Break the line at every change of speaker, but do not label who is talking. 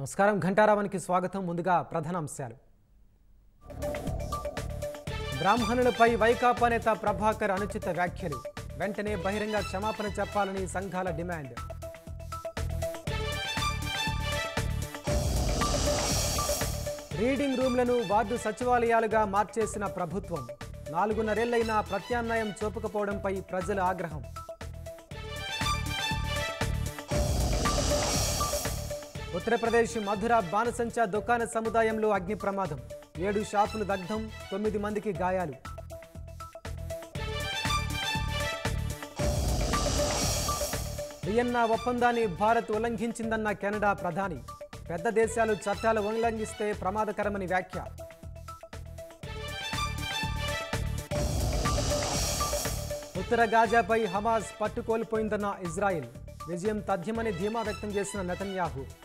నమస్కారం ఘంటారావానికి స్వాగతం ముందుగా ప్రధాన అంశాలు బ్రాహ్మణులపై వైకాపా నేత ప్రభాకర్ అనుచిత వ్యాఖ్యలు వెంటనే బహిరంగ క్షమాపణ చెప్పాలని సంఘాల డిమాండ్ రీడింగ్ రూమ్లను వార్డు సచివాలయాలుగా మార్చేసిన ప్రభుత్వం నాలుగున్నరేళ్లైనా ప్రత్యామ్నాయం చూపకపోవడంపై ప్రజల ఆగ్రహం ఉత్తరప్రదేశ్ మధుర బాణసంచా దుకాణ సముదాయంలో అగ్ని ప్రమాదం ఏడు షాపులు దగ్ధం తొమ్మిది మందికి గాయాలు వియన్నా ఒప్పందాన్ని భారత్ ఉల్లంఘించిందన్న కెనడా ప్రధాని పెద్ద దేశాలు చట్టాలు ఉల్లంఘిస్తే ప్రమాదకరమని వ్యాఖ్య ఉత్తర గాజాపై హమాస్ పట్టుకోల్పోయిందన్న ఇజ్రాయెల్ విజయం తథ్యమని ధీమా వ్యక్తం చేసిన నెతన్యాహు